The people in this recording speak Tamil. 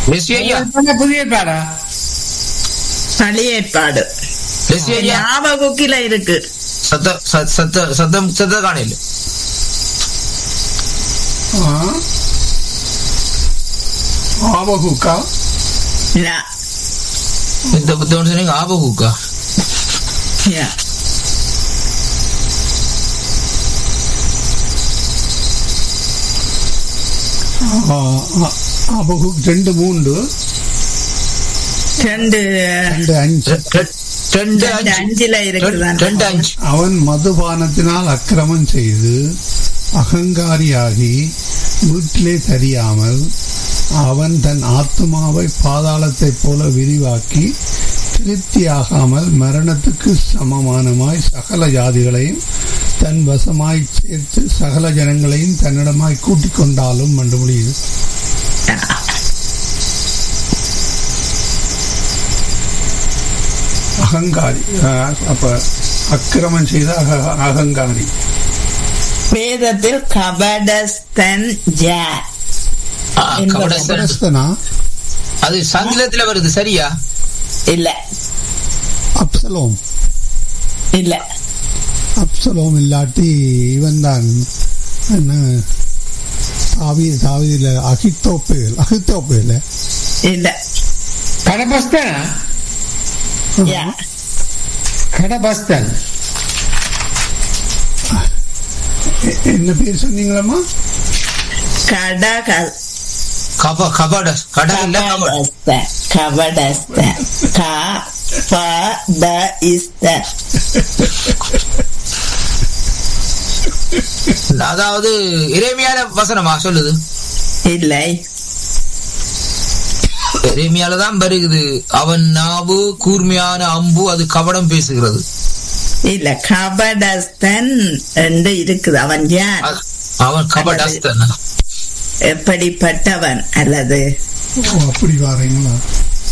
லெஸ்லி ஐயா புதிய ஏற்பாடா பழைய ஏற்பாடு லெஸ்லி ஐயா ஞாபகுக்கில இருக்கு சத்த சத்த சத்த சத்தம் சத்த காணையில் ஆபகுக்கா ஞா- இந்த புத்தகம் சொன்னீங்க ஆபகுக்கா ஞா. ஆபகுக் ரெண்டு மூன்று ரெண்டு ரெண்டு அஞ்சு ரெ- ரெ- ரெண்டு ரெண்டு அஞ்சு அஞ்சுல இருக்குதான் ரெண்டு அஞ்சு அவன் மதுபானத்தினால் அக்கிரமம் செய்து அகங்காரியாகி வீட்டிலே தெரியாமல் அவன் தன் ஆத்மாவை பாதாளத்தைப் போல விரிவாக்கி திருப்தியாகாமல் மரணத்துக்கு சமமானமாய் சகல ஜாதிகளையும் தன் வசமாய் சேர்த்து சகல ஜனங்களையும் தன்னிடமாய் கூட்டிக் கொண்டாலும் என்று முடியுது அகங்காரி அஹ், அப்ப அக்கிரமம் செய்த அக- அகங்காரி வேதத்தில் கபடஸ்தன் ஜா ஆ, இந்த கபடஸ்தன். கபடஸ்தனா அது சங்கிலத்துல வருது சரியா இல்ல அப்சலோம் இல்ல அப்சலோம் இல்லாட்டி இவன் தான் என்ன தாவி தாவியில அகித்தோப்பேல் அகித்தோப்பேல இல்ல கடபஸ்தனா யா. கடபஸ்தன் என்ன பேர் சொன்னீங்களம்மா கடக கப கபட கட இல்ல கபட கபடஸ்த கபடஸ்த க ப இஸ்த அதாவது இறைமையால வசனமா சொல்லுது இல்லை இறைமையால தான் வருகுது அவன் நாவு கூர்மையான அம்பு அது கபடம் பேசுகிறது இல்ல கபடஸ்தன் என்று இருக்குது அவன் யார் அ- அவன் கபடஸ்தன் எப்படிப்பட்டவன் அல்லது ஓ அப்படி வாரீங்களா